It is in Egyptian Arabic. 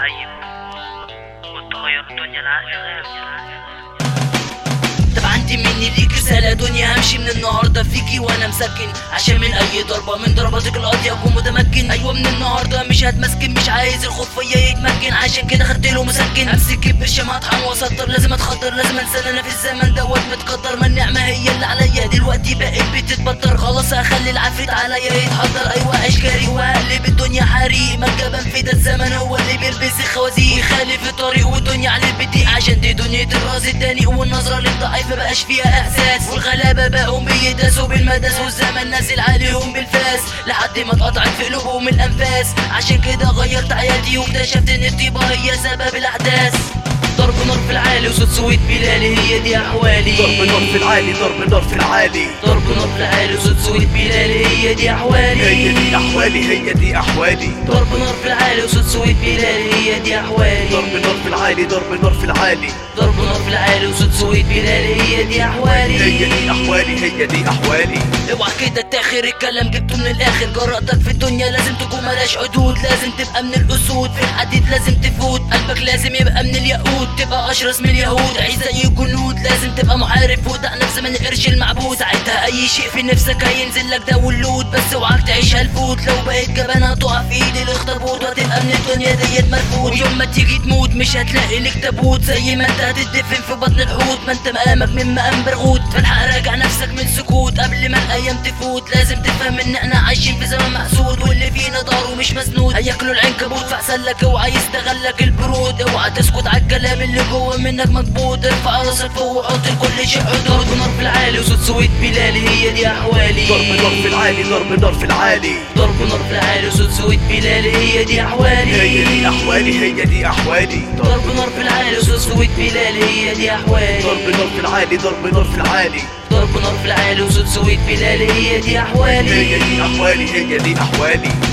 عيب وتغير الدنيا العقل طب عندي مني ليك رسالة دنيا همشي من النهاردة فيكي وانا مسكن عشان من اي ضربة من ضرباتك القاضية اكون متمكن ايوه من النهاردة مش هتمسكن مش عايز الخوف فيا يتمكن عشان كده خدت له مسكن امسك برشام اطحن واسطر لازم اتخطر لازم انسى انا في الزمن دوت متقدر ما النعمة هي اللي عليا دلوقتي بقيت بتتبطر خلاص هخلي العفريت عليا يتحضر ايوه عيش كاري وهقلب الدنيا حريق ما الجبن في ده الزمن هو اللي بيلبس الخوازيق ويخالف الطريق والدنيا على البديق عشان دي دنيا الراس التاني والنظرة للضعيف مبقاش فيها احساس والغلابة بقوا بيداسوا بالمداس والزمن نازل عليهم بالفاس لحد ما اتقطعت في قلوبهم الانفاس عشان كده غيرت حياتي واكتشفت ان الطيبة هي سبب الاحداث ضرب نار في العالي وصوت سويت بلالي هي دي احوالي ضرب نار في العالي ضرب نار في العالي ضرب نار في العالي وصوت سويت بلالي هي دي احوالي هي دي احوالي هي دي احوالي ضرب نار في العالي وصوت سويت بلالي هي دي احوالي ضرب نار في العالي ضرب نار في العالي ضرب نار في العالي وصوت سويت بلالي هي دي احوالي هي دي احوالي هي دي احوالي اوعى كده تاخر الكلام جبته من الاخر جرأتك في الدنيا لازم تكون ملاش حدود لازم تبقى من الاسود في الحديد لازم تفوت قلبك لازم يبقى من الياقوت تبقى اشرس من اليهود عيش زي الجنود لازم تبقى محارب ودع نفس من القرش المعبود ساعتها اي شيء في نفسك هينزل لك ده واللود بس اوعاك تعيش هالفوت لو بقيت جبان هتقع في ايد الاخطبوط وهتبقى من الدنيا ديت مرفوض ويوم ما تيجي تموت مش هتلاقي لك تابوت زي ما انت هتدفن في بطن الحوت ما انت مقامك من مقام برغوت فالحق راجع نفسك من سكوت قبل ما الايام تفوت لازم تفهم ان احنا عايشين في زمن محسود واللي فينا دار ومش مسنود هياكلوا العنكبوت فاحسن لك اوعى يستغلك البرود اوعى تسكت على الكلام اللي جوه منك مكبوت ارفع راسك فوق وحط لكل شيء حدود ضرب نار في العالي وصوت سويت بلالي هي دي احوالي ضرب نار في العالي ضرب نار في العالي ضرب نار في العالي وصوت سويت بلالي هي دي احوالي هي دي احوالي هي دي احوالي ضرب نار في العالي وصوت سويت بلالي هي دي احوالي ضرب نار في العالي ضرب نار في العالي ضرب نار في العالي وصوت سويت بلالي هي دي احوالي هي دي احوالي هي دي احوالي